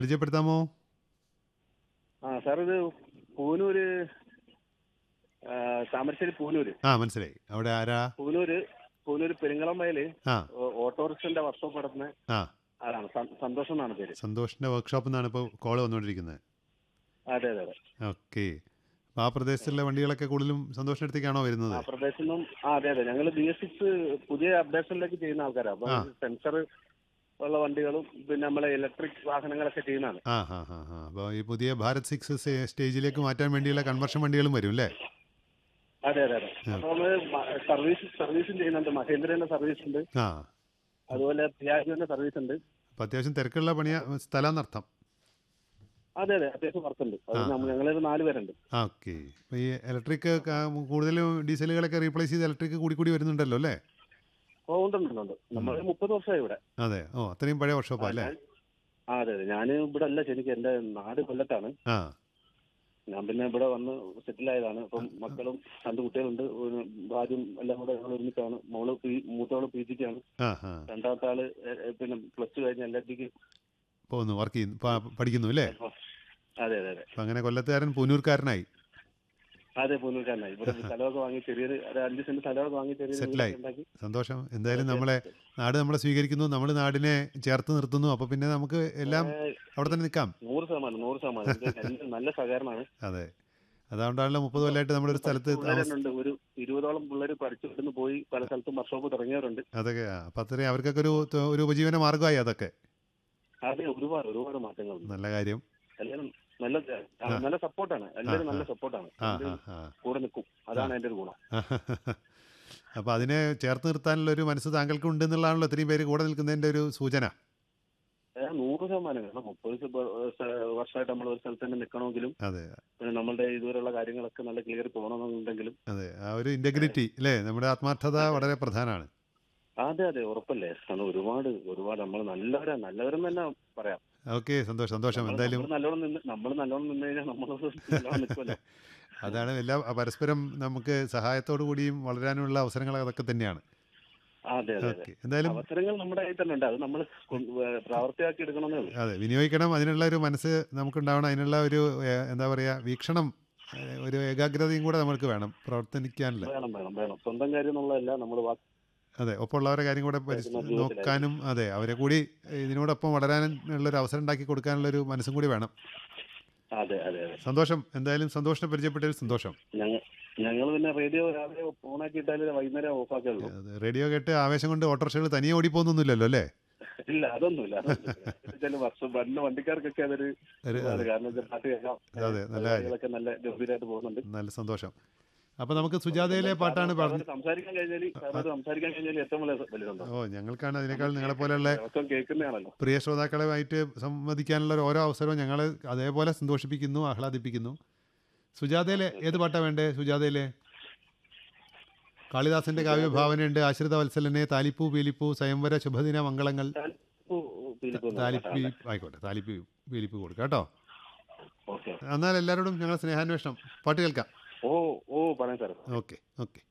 പരിചയപ്പെടുത്താമോ ആ സാർ ഇത് പൂനൂര് ആ, താമരശ്ശേരി പൂനൂര് ആ മനസ്സിലായി അവിടെ ആരാ പൂനൂര് പൂനൂര് പെരിങ്ങളം വയല് ആ ഓട്ടോറിക്ഷന്റെ വർക്ക്ഷോപ്പ് നടത്തുന്ന ആ ആളാണ് സ- സന്തോഷം എന്നാണ് പേര് സന്തോഷിൻ്റെ വർക്ക്ഷോപ്പിൽ നിന്നാണ് ഇപ്പോൾ കോൾ വന്നുകൊണ്ടിരിക്കുന്നത് അതെ അതെ അതെ ഓക്കെ അപ്പോൾ ആ പ്രദേശത്തുള്ള വണ്ടികളൊക്കെ കൂടുതലും സന്തോഷിൻ്റെ അടുത്തേക്കാണോ വരുന്നത് ആ പ്രദേശത്തു നിന്നും ആ അതെ അതെ ഞങ്ങൾ ബി എസ് സിക്സ് പുതിയ അപ്ഡേഷനിലേക്ക് ചെയ്യുന്ന ആൾക്കാരാണ് അപ്പൊ ആ. സെൻസർ ഉള്ള വണ്ടികളും പിന്നെ നമ്മളെ ഇലക്ട്രിക് വാഹനങ്ങളൊക്കെ ചെയ്യുന്നതാണ് ആ ഹാ ഹാ ഹാ അപ്പോൾ ഈ പുതിയ ഭാരത് സിക്സ് സ്റ്റേജിലേക്ക് മാറ്റാൻ വേണ്ടിയുള്ള കൺവർഷൻ വണ്ടികളും വരും അല്ലേ അതെ അതെ അതെ അപ്പൊ നമ്മള് സർവീസ് സർവീസും ചെയ്യുന്നുണ്ട് മഹേന്ദ്രന്റെ സർവീസ് ഉണ്ട് ആ അതുപോലെ പിയാജോന്റെ സർവീസ് ഉണ്ട് അപ്പോൾ അത്യാവശ്യം തിരക്കുള്ള പണിയ സ്ഥലം എന്നർത്ഥം അതെ അതെ അത്യാവശ്യം വർക്കുണ്ട് അത് ആ. നമ്മൾ ഞങ്ങളൊരു നാല് പേരുണ്ട് ആ ഓക്കെ അപ്പോൾ ഈ ഇലക്ട്രിക് കൂടുതലും ഡീസലുകളൊക്കെ റീപ്ലേസ് ചെയ്ത് ഇലക്ട്രിക് കൂടി കൂടി വരുന്നുണ്ടല്ലോ അല്ലേ ഓ ഉണ്ട് ഉണ്ട് ഉണ്ട് നമ്മൾ മുപ്പത് വർഷമായി ഇവിടെ അതെ ഓ അത്രയും പഴയ വർക്ക്ഷോപ്പാ അല്ലേ ഞാൻ- ആ അതെ അതെ ഞാൻ ഇവിടെ അല്ല ശരിക്കും എന്റെ നാട് കൊല്ലത്താണ് ആ ഞാൻ പിന്നെ ഇവിടെ വന്ന് സെറ്റിൽ ആയതാണ് ഇപ്പം മക്കളും രണ്ട് കുട്ടികളുണ്ട് ഒരു ഭാര്യയും എല്ലാം കൂടെ ഞങ്ങൾ ഒരുമിച്ചാണ് മോള് പി മൂത്തവള് പി ജിക്കാണ് ആ ആ രണ്ടാമത്തെ ആള് എ- എ- പിന്നെ പ്ലസ് ടു കഴിഞ്ഞ് എൽ എൽ ടിക്ക് പോകുന്നു വർക്ക് ചെയ്യുന്നു പ- പഠിക്കുന്നു അല്ലേ അതെ അതെ അതെ അപ്പം അങ്ങനെ കൊല്ലത്തുകാരൻ പൂനൂർക്കാരനായി അതെ പൂനൂർക്കാരനായി ഇവിടെ സ്ഥലമൊക്കെ വാങ്ങി ചെറിയൊരു ഒരു അഞ്ച് സെന്റ് സ്ഥലമൊക്കെ വാങ്ങി ചെറിയൊരു സെറ്റിലായി. വീടൊക്കെ ഉണ്ടാക്കി സന്തോഷം എന്തായാലും നമ്മളെ നാട് നമ്മളെ സ്വീകരിക്കുന്നു നമ്മൾ നാടിനെ ചേർത്ത് നിർത്തുന്നു അപ്പോൾ പിന്നെ നമുക്ക് എല്ലാം ഏ, അവിടെ തന്നെ നിൽക്കാം നൂറ് ശതമാനം നൂറ് ശതമാനം ഇത് നല്ല- നല്ല സഹകരണമാണ് അതെ അതുകൊണ്ടാണല്ലോ മുപ്പത് കൊല്ലമായിട്ട് നമ്മളൊരു സ്ഥലത്ത് താമസം പിള്ളേരുണ്ട് ഒരു ഇരുപതോളം പിള്ളേർ പഠിച്ചിട്ട് പോയി പല സ്ഥലത്തും വർക്ക്ഷോപ്പ് തുടങ്ങിയവരുണ്ട് അതൊക്കെ ആ, അപ്പം അത്രയും അവർക്കൊക്കെ ഒരു ഒരു ഉപജീവന മാർഗമായി അതൊക്കെ അതെ ഒരുപാട് ഒരുപാട് മാറ്റങ്ങളുണ്ട് നല്ല കാര്യം എല്ലാവരും നല്ല ആ, നല്ല സപ്പോർട്ടാണ് എല്ലാവരും നല്ല സപ്പോർട്ടാണ് ആ ആ ആ കൂടെ നിൽക്കും അതാണ് അതിന്റെ ഒരു ഗുണം അപ്പോൾ അതിനെ ചേർത്ത് നിർത്താനുള്ള ഒരു മനസ്സ് താങ്കൾക്ക് ഉണ്ട് എന്നുള്ളതാണല്ലോ ഇത്രയും പേര് കൂടെ നിൽക്കുന്നതിൻ്റെ ഒരു സൂചന ഏ, നൂറ് ശതമാനം കാരണം മുപ്പത് ശ- സ- വർഷമായിട്ട് നമ്മൾ ഒരു സ്ഥലത്ത് തന്നെ നിൽക്കണമെങ്കിലും അതെ പിന്നെ നമ്മളുടെ ഇതുവരെയുള്ള കാര്യങ്ങളൊക്കെ നല്ല ക്ലിയർ പോകണമെന്നുണ്ടെങ്കിലും അതെ ആ ഒരു ഇൻറ്റഗ്രിറ്റി അല്ലേ നമ്മുടെ ആത്മാർത്ഥത വളരെ പ്രധാനമാണ് അതെ അതെ ഉറപ്പല്ലേ കാരണം ഒരുപാട് ഒരുപാട് നമ്മൾ നല്ലവരാ നല്ലവരെന്ന് തന്നെ പറയാം ഓക്കെ സന്തോഷം സന്തോഷം നമ്മൾ എന്തായാലും നല്ലോണം നിന്ന് നമ്മൾ നല്ലോണം നിന്ന് കഴിഞ്ഞാൽ നമ്മൾ നല്ലോണം നിൽക്കുമല്ലോ അതാണ് എല്ലാ പരസ്പരം നമുക്ക് സഹായത്തോടു കൂടിയും വളരാനുള്ള അവസരങ്ങൾ അതൊക്കെ തന്നെയാണ് അതെ അതെ അതെ ഓക്കെ എന്തായാലും അവസരങ്ങൾ നമ്മുടെ കയ്യിൽ തന്നെ ഉണ്ട് അത് നമ്മൾ പ്രാവർത്തിയാക്കി എടുക്കണമെന്നേ ഉള്ളൂ അതെ വിനിയോഗിക്കണം അതിനുള്ള ഒരു മനസ്സ് നമുക്കുണ്ടാവണം അതിനുള്ള ഒരു ഏഹ്, എന്താ പറയുക വീക്ഷണം ഏഹ്, ഒരു ഏകാഗ്രതയും കൂടെ നമുക്ക് വേണം പ്രവർത്തിക്കാനുള്ള വേണം വേണം വേണം സ്വന്തം കാര്യം എന്നുള്ളതല്ല നമ്മൾ അതെ ഒപ്പമുള്ളവരുടെ കാര്യം കൂടെ പരിസ് ജീവിതത്തിലായിരിക്കും. നോക്കാനും അതെ അവരെ കൂടി ഇതിനോടൊപ്പം വളരാനുള്ളൊരു അവസരം ഉണ്ടാക്കി കൊടുക്കാനുള്ളൊരു മനസ്സും കൂടി വേണം അതെ അതെ അതെ സന്തോഷം എന്തായാലും സന്തോഷത്തെ പരിചയപ്പെട്ടതിൽ സന്തോഷം ഞങ്ങൾ ഞങ്ങൾ പിന്നെ റേഡിയോ രാവിലെ ഓണാക്കി ഇട്ടാലേ വൈകുന്നേരം ഓഫ് ആക്കുള്ളൂ അത് റേഡിയോ കേട്ട് ആവേശം കൊണ്ട് ഓട്ടോറിക്ഷകൾ തനിയെ ഓടിപ്പോകുന്നൊന്നുമില്ലല്ലോ അല്ലേ ഇല്ല അതൊന്നുമില്ല അതൊന്നുമില്ല. ചില വർഷം വന്ന വണ്ടിക്കാർക്കൊക്കെ അതൊരു ഒരു ഇതാണ്. കാരണം വെച്ചാൽ പാട്ട് കേൾക്കാം അതെ, നല്ല കാര്യം. പരിപാടികളൊക്കെ നല്ല ഗംഭീരമായിട്ട് പോകുന്നുണ്ട് നല്ല സന്തോഷം അപ്പോൾ നമുക്ക് സുജാതയിലെ പാട്ടാണ് പറഞ്ഞു സാറിന് സംസാരിക്കാൻ കഴിഞ്ഞാൽ സാറിനോട് സംസാരിക്കാൻ കഴിഞ്ഞാൽ ഏറ്റവും വലിയ വലിയ സന്തോഷം ഓ ഞങ്ങൾക്കാണ് അതിനേക്കാൾ നിങ്ങളെ പോലെയുള്ള ദിവസം കേൾക്കുന്നതാണല്ലോ പ്രിയ ശ്രോതാക്കളുമായിട്ട് സംവദിക്കാനുള്ള ഒരു ഓരോ അവസരവും ഞങ്ങൾ അതേപോലെ സന്തോഷിപ്പിക്കുന്നു ആഹ്ലാദിപ്പിക്കുന്നു സുജാതയിലെ ഏത് പാട്ടാണ് വേണ്ടേ സുജാതയിലെ കാളിദാസന്റെ കാവ്യഭാവനയുണ്ട് ആശ്രിത വത്സലനെ താലിപ്പൂ പീലിപ്പൂ സ്വയംവര ശുഭദിന മംഗളങ്ങൾ താലിപ്പി ആയിക്കോട്ടെ താലിപ്പി പീലിപ്പൂ കൊടുക്കാം കേട്ടോ ഓക്കെ എന്നാൽ എല്ലാവരോടും ഞങ്ങൾ സ്നേഹാന്വേഷണം പാട്ട് കേൾക്കാം ഓ ഓ പറയാം സാർ ഓക്കെ ഓക്കെ